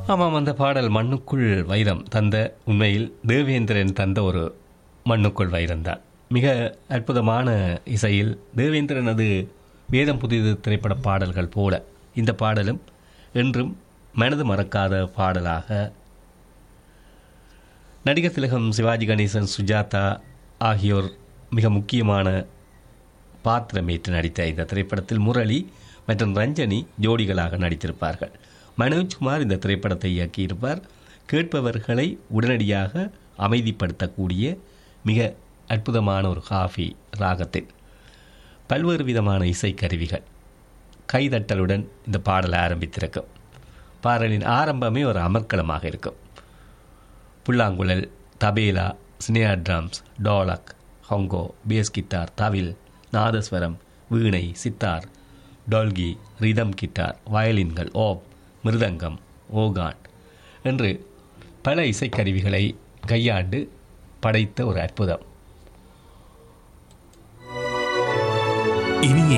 ஆமாம் அந்த பாடல் மண்ணுக்குள் வைரம் தந்த உண்மையில் தேவேந்திரன் தந்த ஒரு மண்ணுக்குள் வைரம்தான் மிக அற்புதமான இசையில் தேவேந்திரன் அது வேதம் புதிது திரைப்பட பாடல்கள் போல இந்த பாடலும் என்றும் மனது மறக்காத பாடலாக நடிகர் திலகம் சிவாஜி கணேசன் சுஜாதா ஆகியோர் மிக முக்கியமான பாத்திரமேற்று நடித்த இந்த திரைப்படத்தில் முரளி மற்றும் ரஞ்சனி ஜோடிகளாக நடித்திருப்பார்கள் மனோஜ்குமார் இந்த திரைப்படத்தை இயக்கியிருப்பார் கேட்பவர்களை உடனடியாக அமைதிப்படுத்தக்கூடிய மிக அற்புதமான ஒரு காஃபி ராகத்தில் பல்வேறு விதமான இசைக்கருவிகள் கைதட்டலுடன் இந்த பாடல் ஆரம்பித்திருக்கும் பாடலின் ஆரம்பமே ஒரு அமர்க்களமாக இருக்கும் புல்லாங்குழல் தபேலா ஸ்னேர் ட்ரம்ஸ் டோலக் ஹொங்கோ பேஸ் கிட்டார் தவில் நாதஸ்வரம் வீணை சித்தார் டோல்கி ரிதம் கிட்டார் வயலின்கள் ஓப் மிருதங்கம் ஓகான் என்று பல இசைக்கருவிகளை கையாண்டு படைத்த ஒரு அற்புதம் இனிய